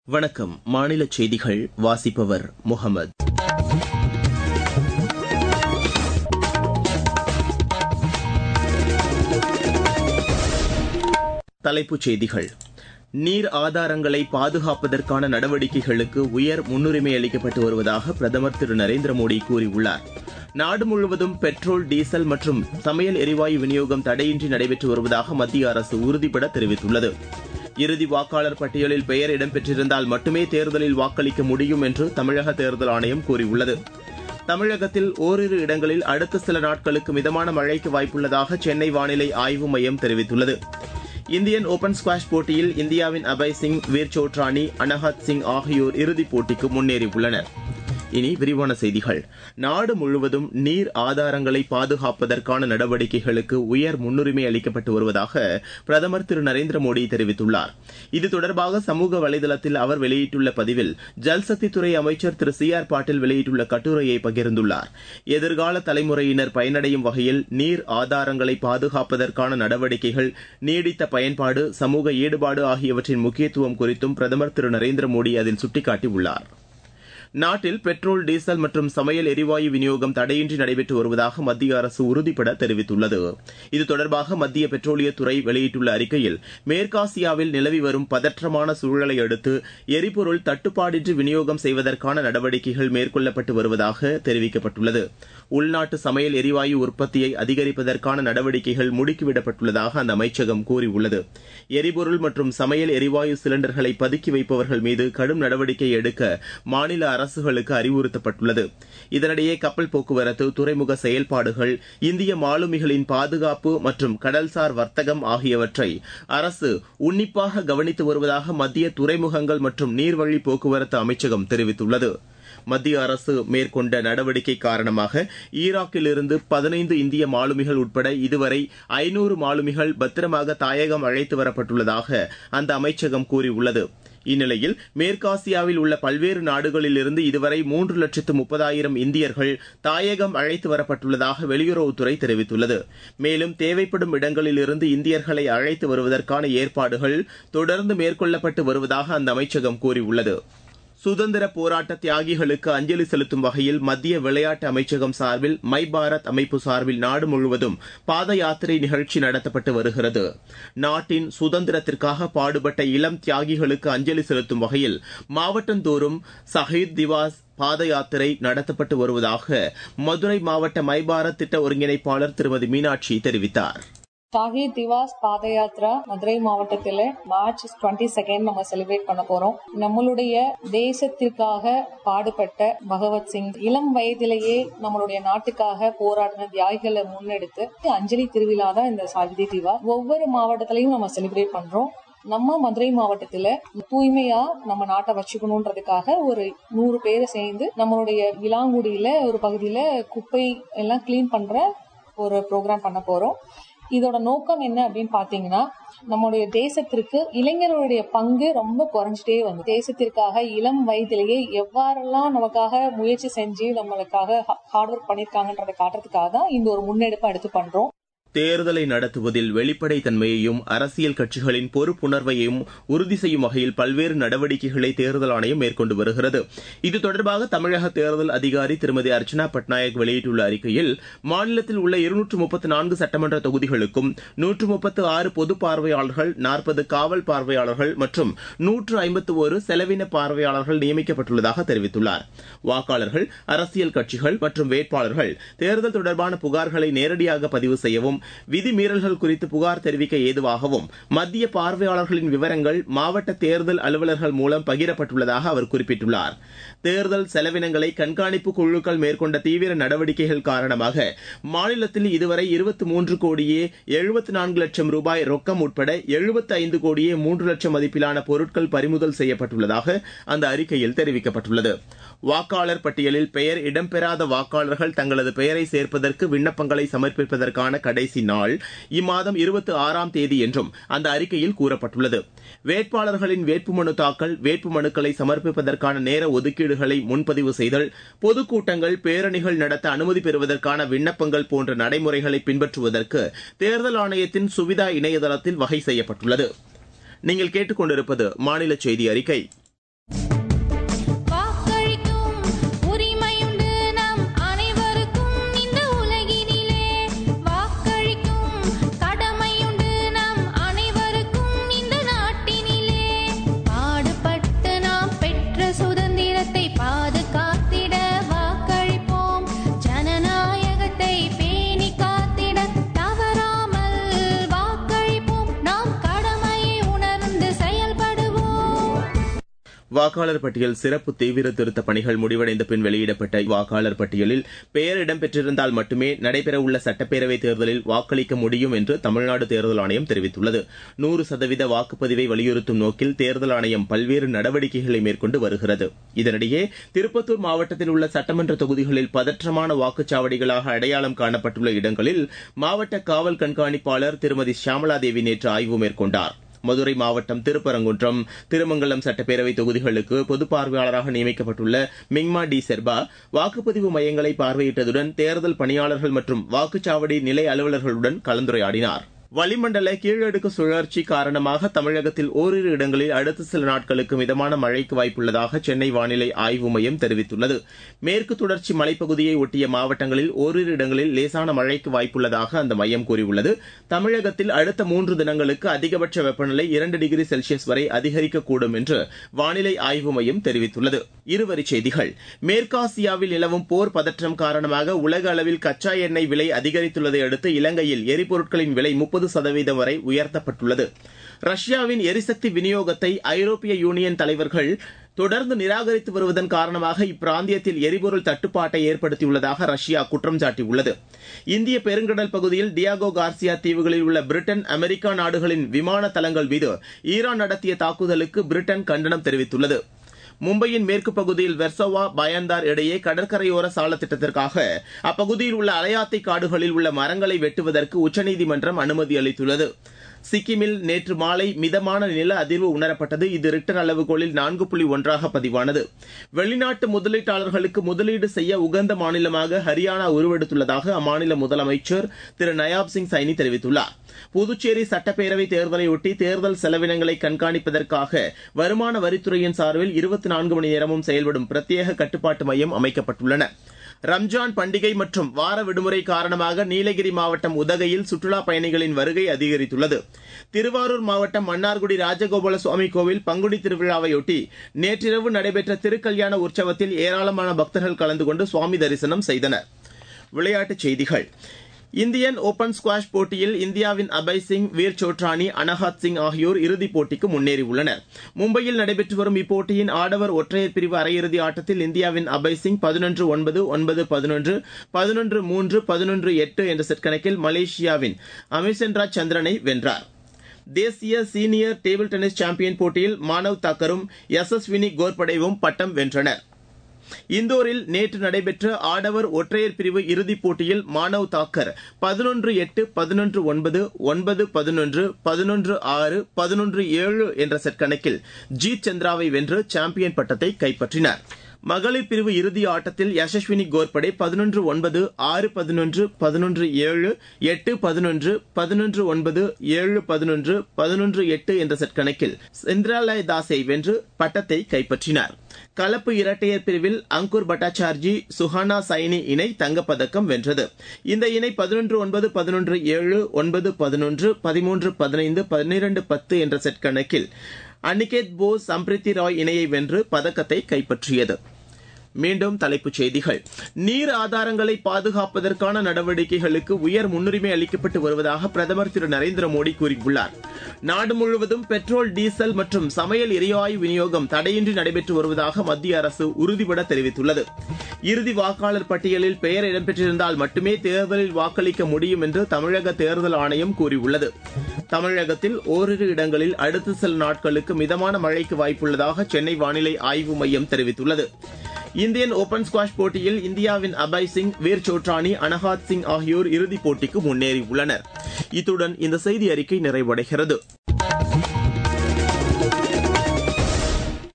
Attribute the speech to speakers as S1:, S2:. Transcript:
S1: வணக்கம் மாநில செய்திகள் வாசிப்பவர் முகமது தலைப்புச் செய்திகள் நீர் ஆதாரங்களை பாதுகாப்பதற்கான நடவடிக்கைகளுக்கு உயர் முன்னுரிமை அளிக்கப்பட்டு வருவதாக பிரதமர் திரு நரேந்திர மோடி கூறியுள்ளார் நாடு முழுவதும் பெட்ரோல் டீசல் மற்றும் சமையல் எரிவாயு விநியோகம் தடையின்றி நடைபெற்று வருவதாக மத்திய அரசு உறுதிபட தெரிவித்துள்ளது இறுதி வாக்காளர் பட்டியலில் பெயர் இடம்பெற்றிருந்தால் மட்டுமே தேர்தலில் வாக்களிக்க முடியும் என்று தமிழக தேர்தல் ஆணையம் கூறியுள்ளது தமிழகத்தில் ஓரிரு இடங்களில் அடுத்த சில நாட்களுக்கு மிதமான மழைக்கு வாய்ப்புள்ளதாக சென்னை வானிலை ஆய்வு மையம் தெரிவித்துள்ளது இந்தியன் ஓபன் ஸ்குவாஷ் போட்டியில் இந்தியாவின் அபய் சிங் வீர் சோட்ரானி அனஹத் சிங் ஆகியோர் இறுதிப் போட்டிக்கு முன்னேறியுள்ளனர் இனி விரிவான செய்திகள் நாடு முழுவதும் நீர் ஆதாரங்களை பாதுகாப்பதற்கான நடவடிக்கைகளுக்கு உயர் முன்னுரிமை அளிக்கப்பட்டு வருவதாக பிரதமர் திரு நரேந்திர மோடி தெரிவித்துள்ளார் இது தொடர்பாக சமூக வலைதளத்தில் அவர் வெளியிட்டுள்ள பதிவில் ஜல்சக்தித்துறை அமைச்சர் திரு சி ஆர் பாட்டீல் வெளியிட்டுள்ள கட்டுரையை பகிர்ந்துள்ளார் எதிர்கால தலைமுறையினர் பயனடையும் வகையில் நீர் ஆதாரங்களை பாதுகாப்பதற்கான நடவடிக்கைகள் நீடித்த பயன்பாடு சமூக ஈடுபாடு ஆகியவற்றின் முக்கியத்துவம் குறித்தும் பிரதமர் திரு நரேந்திர மோடி அதில் சுட்டிக்காட்டியுள்ளார் நாட்டில் பெட்ரோல் டீசல் மற்றும் சமையல் எரிவாயு விநியோகம் தடையின்றி நடைபெற்று வருவதாக மத்திய அரசு உறுதிபட தெரிவித்துள்ளது இது தொடர்பாக மத்திய பெட்ரோலியத்துறை வெளியிட்டுள்ள அறிக்கையில் மேற்காசியாவில் நிலவி வரும் பதற்றமான சூழலை அடுத்து எரிபொருள் தட்டுப்பாடின்றி விநியோகம் செய்வதற்கான நடவடிக்கைகள் மேற்கொள்ளப்பட்டு வருவதாக தெரிவிக்கப்பட்டுள்ளது உள்நாட்டு சமையல் எரிவாயு உற்பத்தியை அதிகரிப்பதற்கான நடவடிக்கைகள் முடுக்கிவிடப்பட்டுள்ளதாக அந்த அமைச்சகம் கூறியுள்ளது எரிபொருள் மற்றும் சமையல் எரிவாயு சிலிண்டர்களை பதுக்கி வைப்பவர்கள் மீது கடும் நடவடிக்கை எடுக்க மாநில அரசுகளுக்கு அறிவுறுத்தப்பட்டுள்ளது இதனிடையே கப்பல் போக்குவரத்து துறைமுக செயல்பாடுகள் இந்திய மாலுமிகளின் பாதுகாப்பு மற்றும் கடல்சார் வர்த்தகம் ஆகியவற்றை அரசு உன்னிப்பாக கவனித்து வருவதாக மத்திய துறைமுகங்கள் மற்றும் நீர்வழி போக்குவரத்து அமைச்சகம் தெரிவித்துள்ளது மத்திய அரசு மேற்கொண்ட நடவடிக்கை காரணமாக ஈராக்கிலிருந்து பதினைந்து இந்திய மாலுமிகள் உட்பட இதுவரை ஐநூறு மாலுமிகள் பத்திரமாக தாயகம் அழைத்து வரப்பட்டுள்ளதாக அந்த அமைச்சகம் கூறியுள்ளது இந்நிலையில் மேற்காசியாவில் உள்ள பல்வேறு நாடுகளிலிருந்து இதுவரை மூன்று லட்சத்து முப்பதாயிரம் இந்தியர்கள் தாயகம் அழைத்து வரப்பட்டுள்ளதாக வெளியுறவுத்துறை தெரிவித்துள்ளது மேலும் தேவைப்படும் இடங்களிலிருந்து இந்தியர்களை அழைத்து வருவதற்கான ஏற்பாடுகள் தொடர்ந்து மேற்கொள்ளப்பட்டு வருவதாக அந்த அமைச்சகம் கூறியுள்ளது சுதந்திர போராட்ட தியாகிகளுக்கு அஞ்சலி செலுத்தும் வகையில் மத்திய விளையாட்டு அமைச்சகம் சார்பில் மை பாரத் அமைப்பு சார்பில் நாடு முழுவதும் பாத யாத்திரை நிகழ்ச்சி நடத்தப்பட்டு வருகிறது நாட்டின் சுதந்திரத்திற்காக பாடுபட்ட இளம் தியாகிகளுக்கு அஞ்சலி செலுத்தும் வகையில் மாவட்டந்தோறும் சஹீத் திவாஸ் பாத யாத்திரை நடத்தப்பட்டு வருவதாக மதுரை மாவட்ட மை பாரத் திட்ட ஒருங்கிணைப்பாளர் திருமதி மீனாட்சி தெரிவித்தார்
S2: ஷாஹித் திவாஸ் பாத யாத்ரா மதுரை மாவட்டத்தில் மார்ச் டுவெண்ட்டி செகண்ட் நம்ம செலிப்ரேட் பண்ண போறோம் நம்மளுடைய தேசத்திற்காக பாடுபட்ட பகவத் சிங் இளம் வயதிலேயே நம்மளுடைய நாட்டுக்காக போராடின தியாகிகளை முன்னெடுத்து அஞ்சலி திருவிழா தான் இந்த ஷாஹிதி திவாஸ் ஒவ்வொரு மாவட்டத்திலையும் நம்ம செலிப்ரேட் பண்றோம் நம்ம மதுரை மாவட்டத்துல தூய்மையா நம்ம நாட்டை வச்சுக்கணுன்றதுக்காக ஒரு நூறு பேரை சேர்ந்து நம்மளுடைய விலாங்குடியில ஒரு பகுதியில குப்பை எல்லாம் கிளீன் பண்ற ஒரு ப்ரோக்ராம் பண்ண போறோம் இதோட நோக்கம் என்ன அப்படின்னு பாத்தீங்கன்னா நம்மளுடைய தேசத்திற்கு இளைஞர்களுடைய பங்கு ரொம்ப குறைஞ்சிட்டே வந்து தேசத்திற்காக இளம் வயதிலேயே எவ்வாறெல்லாம் நமக்காக முயற்சி செஞ்சு நம்மளுக்காக ஹார்ட் ஒர்க் பண்ணிருக்காங்கன்றதை காட்டுறதுக்காக தான் இந்த ஒரு முன்னெடுப்பை எடுத்து பண்றோம்
S1: தேர்தலை நடத்துவதில் வெளிப்படைத்தன்மையையும் அரசியல் கட்சிகளின் பொறுப்புணர்வையும் உறுதி செய்யும் வகையில் பல்வேறு நடவடிக்கைகளை தேர்தல் ஆணையம் மேற்கொண்டு வருகிறது இது தொடர்பாக தமிழக தேர்தல் அதிகாரி திருமதி அர்ச்சனா பட்நாயக் வெளியிட்டுள்ள அறிக்கையில் மாநிலத்தில் உள்ள இருநூற்று முப்பத்தி நான்கு சட்டமன்ற தொகுதிகளுக்கும் நூற்று முப்பத்து ஆறு பொது பார்வையாளர்கள் நாற்பது காவல் பார்வையாளர்கள் மற்றும் நூற்று ஐம்பத்து ஒரு செலவின பார்வையாளர்கள் நியமிக்கப்பட்டுள்ளதாக தெரிவித்துள்ளார் வாக்காளர்கள் அரசியல் கட்சிகள் மற்றும் வேட்பாளர்கள் தேர்தல் தொடர்பான புகார்களை நேரடியாக பதிவு செய்யவும் விதிமீறல்கள் குறித்து புகார் தெரிவிக்க ஏதுவாகவும் மத்திய பார்வையாளர்களின் விவரங்கள் மாவட்ட தேர்தல் அலுவலர்கள் மூலம் பகிரப்பட்டுள்ளதாக அவர் குறிப்பிட்டுள்ளார் தேர்தல் செலவினங்களை கண்காணிப்பு குழுக்கள் மேற்கொண்ட தீவிர நடவடிக்கைகள் காரணமாக மாநிலத்தில் இதுவரை இருபத்தி மூன்று கோடியே எழுபத்தி நான்கு லட்சம் ரூபாய் ரொக்கம் உட்பட எழுபத்தி ஐந்து கோடியே மூன்று லட்சம் மதிப்பிலான பொருட்கள் பறிமுதல் செய்யப்பட்டுள்ளதாக அந்த அறிக்கையில் தெரிவிக்கப்பட்டுள்ளது வாக்காளர் பட்டியலில் பெயர் இடம்பெறாத வாக்காளர்கள் தங்களது பெயரை சேர்ப்பதற்கு விண்ணப்பங்களை சமர்ப்பிப்பதற்கான கடைசி நாள் இம்மாதம் இருபத்தி ஆறாம் தேதி என்றும் அந்த அறிக்கையில் கூறப்பட்டுள்ளது வேட்பாளர்களின் வேட்புமனு தாக்கல் வேட்புமனுக்களை சமர்ப்பிப்பதற்கான நேர ஒதுக்கீடுகளை முன்பதிவு செய்தல் பொதுக்கூட்டங்கள் பேரணிகள் நடத்த அனுமதி பெறுவதற்கான விண்ணப்பங்கள் போன்ற நடைமுறைகளை பின்பற்றுவதற்கு தேர்தல் ஆணையத்தின் சுவிதா இணையதளத்தில் வகை செய்யப்பட்டுள்ளது நீங்கள் கேட்டுக்கொண்டிருப்பது மாநில செய்தி அறிக்கை வாக்காளர் பட்டியல் சிறப்பு தீவிர திருத்த பணிகள் முடிவடைந்த பின் வெளியிடப்பட்ட வாக்காளர் பட்டியலில் பெயர் இடம்பெற்றிருந்தால் மட்டுமே நடைபெறவுள்ள சட்டப்பேரவைத் தேர்தலில் வாக்களிக்க முடியும் என்று தமிழ்நாடு தேர்தல் ஆணையம் தெரிவித்துள்ளது நூறு சதவீத வாக்குப்பதிவை வலியுறுத்தும் நோக்கில் தேர்தல் ஆணையம் பல்வேறு நடவடிக்கைகளை மேற்கொண்டு வருகிறது இதனிடையே திருப்பத்தூர் மாவட்டத்தில் உள்ள சட்டமன்ற தொகுதிகளில் பதற்றமான வாக்குச்சாவடிகளாக அடையாளம் காணப்பட்டுள்ள இடங்களில் மாவட்ட காவல் கண்காணிப்பாளர் திருமதி ஷியாமலா தேவி நேற்று ஆய்வு மேற்கொண்டார் மதுரை மாவட்டம் திருப்பரங்குன்றம் திருமங்கலம் சட்டப்பேரவை தொகுதிகளுக்கு பொது பார்வையாளராக நியமிக்கப்பட்டுள்ள மிங்மா டி செர்பா வாக்குப்பதிவு மையங்களை பார்வையிட்டதுடன் தேர்தல் பணியாளர்கள் மற்றும் வாக்குச்சாவடி நிலை அலுவலர்களுடன் கலந்துரையாடினார் வளிமண்டல கீழடுக்கு சுழற்சி காரணமாக தமிழகத்தில் ஓரிரு இடங்களில் அடுத்த சில நாட்களுக்கு மிதமான மழைக்கு வாய்ப்புள்ளதாக சென்னை வானிலை ஆய்வு மையம் தெரிவித்துள்ளது மேற்கு தொடர்ச்சி மலைப்பகுதியை ஒட்டிய மாவட்டங்களில் ஓரிரு இடங்களில் லேசான மழைக்கு வாய்ப்புள்ளதாக அந்த மையம் கூறியுள்ளது தமிழகத்தில் அடுத்த மூன்று தினங்களுக்கு அதிகபட்ச வெப்பநிலை இரண்டு டிகிரி செல்சியஸ் வரை அதிகரிக்கக்கூடும் என்று வானிலை ஆய்வு மையம் தெரிவித்துள்ளது இருவரிச் செய்திகள் மேற்காசியாவில் நிலவும் போர் பதற்றம் காரணமாக உலக அளவில் கச்சா எண்ணெய் விலை அதிகரித்துள்ளதை அடுத்து இலங்கையில் எரிபொருட்களின் விலை முப்பது சதவீதம் வரை உயர்த்தப்பட்டுள்ளது ரஷ்யாவின் எரிசக்தி விநியோகத்தை ஐரோப்பிய யூனியன் தலைவர்கள் தொடர்ந்து நிராகரித்து வருவதன் காரணமாக இப்பிராந்தியத்தில் எரிபொருள் தட்டுப்பாட்டை ஏற்படுத்தியுள்ளதாக ரஷ்யா குற்றம் சாட்டியுள்ளது இந்திய பெருங்கடல் பகுதியில் டியாகோ கார்சியா தீவுகளில் உள்ள பிரிட்டன் அமெரிக்கா நாடுகளின் விமான தளங்கள் மீது ஈரான் நடத்திய தாக்குதலுக்கு பிரிட்டன் கண்டனம் தெரிவித்துள்ளது மும்பையின் மேற்கு பகுதியில் வெர்சோவா பயந்தார் இடையே கடற்கரையோர சால திட்டத்திற்காக அப்பகுதியில் உள்ள அலையாத்தை காடுகளில் உள்ள மரங்களை வெட்டுவதற்கு உச்சநீதிமன்றம் அனுமதி அளித்துள்ளது சிக்கிமில் நேற்று மாலை மிதமான நில அதிர்வு உணரப்பட்டது இது ரிக்டர் அளவுகோலில் நான்கு புள்ளி ஒன்றாக பதிவானது வெளிநாட்டு முதலீட்டாளர்களுக்கு முதலீடு செய்ய உகந்த மாநிலமாக ஹரியானா உருவெடுத்துள்ளதாக அம்மாநில முதலமைச்சர் திரு நயாப் சிங் சைனி தெரிவித்துள்ளார் புதுச்சேரி சட்டப்பேரவை தேர்தலையொட்டி தேர்தல் செலவினங்களை கண்காணிப்பதற்காக வருமான வரித்துறையின் சார்பில் இருபத்தி நான்கு மணி நேரமும் செயல்படும் பிரத்யேக கட்டுப்பாட்டு மையம் அமைக்கப்பட்டுள்ளன ரம்ஜான் பண்டிகை மற்றும் வார விடுமுறை காரணமாக நீலகிரி மாவட்டம் உதகையில் சுற்றுலா பயணிகளின் வருகை அதிகரித்துள்ளது திருவாரூர் மாவட்டம் மன்னார்குடி ராஜகோபால சுவாமி கோவில் பங்குனி திருவிழாவையொட்டி நேற்றிரவு நடைபெற்ற திருக்கல்யாண உற்சவத்தில் ஏராளமான பக்தர்கள் கலந்து கொண்டு சுவாமி தரிசனம் செய்தனர் விளையாட்டுச் செய்திகள் இந்தியன் ஓபன் ஸ்குவாஷ் போட்டியில் இந்தியாவின் அபய் சிங் வீர் சோட்ரானி அனஹாத் சிங் ஆகியோர் இறுதிப் போட்டிக்கு முன்னேறியுள்ளனர் மும்பையில் நடைபெற்று வரும் இப்போட்டியின் ஆடவர் ஒற்றையர் பிரிவு அரையிறுதி ஆட்டத்தில் இந்தியாவின் அபய் சிங் பதினொன்று ஒன்பது ஒன்பது பதினொன்று பதினொன்று மூன்று பதினொன்று எட்டு என்ற செட் கணக்கில் மலேசியாவின் அமிசென்ராஜ் சந்திரனை வென்றார் தேசிய சீனியர் டேபிள் டென்னிஸ் சாம்பியன் போட்டியில் மானவ் தாக்கரும் யசஸ்வினி கோர்படேவும் பட்டம் வென்றனர் இந்தோரில் நேற்று நடைபெற்ற ஆடவர் ஒற்றையர் பிரிவு இறுதிப் போட்டியில் மானவ் தாக்கர் பதினொன்று எட்டு பதினொன்று ஒன்பது ஒன்பது பதினொன்று பதினொன்று ஆறு பதினொன்று ஏழு என்ற செட் கணக்கில் ஜீத் சந்திராவை வென்று சாம்பியன் பட்டத்தை கைப்பற்றினார் மகளிர் பிரிவு இறுதி ஆட்டத்தில் யசஸ்வினி கோர்படே பதினொன்று ஒன்பது ஆறு பதினொன்று பதினொன்று ஏழு எட்டு பதினொன்று பதினொன்று ஒன்பது ஏழு பதினொன்று பதினொன்று எட்டு என்ற செட் கணக்கில் செந்திராலய தாஸை வென்று பட்டத்தை கைப்பற்றினார் கலப்பு இரட்டையர் பிரிவில் அங்குர் பட்டாச்சார்ஜி சுஹானா சைனி இணை தங்கப்பதக்கம் வென்றது இந்த இணை பதினொன்று ஒன்பது பதினொன்று ஏழு ஒன்பது பதினொன்று பதிமூன்று பதினைந்து பன்னிரண்டு பத்து என்ற செட் கணக்கில் அனிகேத் போஸ் சம்பிரித்தி ராய் இணையை வென்று பதக்கத்தை கைப்பற்றியது மீண்டும் தலைப்புச் செய்திகள் நீர் ஆதாரங்களை பாதுகாப்பதற்கான நடவடிக்கைகளுக்கு உயர் முன்னுரிமை அளிக்கப்பட்டு வருவதாக பிரதமர் திரு நரேந்திர மோடி கூறியுள்ளார் நாடு முழுவதும் பெட்ரோல் டீசல் மற்றும் சமையல் எரிவாயு விநியோகம் தடையின்றி நடைபெற்று வருவதாக மத்திய அரசு உறுதிபட தெரிவித்துள்ளது இறுதி வாக்காளர் பட்டியலில் பெயர் இடம்பெற்றிருந்தால் மட்டுமே தேர்தலில் வாக்களிக்க முடியும் என்று தமிழக தேர்தல் ஆணையம் கூறியுள்ளது தமிழகத்தில் ஓரிரு இடங்களில் அடுத்த சில நாட்களுக்கு மிதமான மழைக்கு வாய்ப்புள்ளதாக சென்னை வானிலை ஆய்வு மையம் தெரிவித்துள்ளது இந்தியன் ஓபன் ஸ்குவாஷ் போட்டியில் இந்தியாவின் அபய் சிங் வீர் சோட்ரானி அனஹாத் சிங் ஆகியோர் இறுதிப் போட்டிக்கு முன்னேறியுள்ளனர் இத்துடன் இந்த செய்தி அறிக்கை நிறைவடைகிறது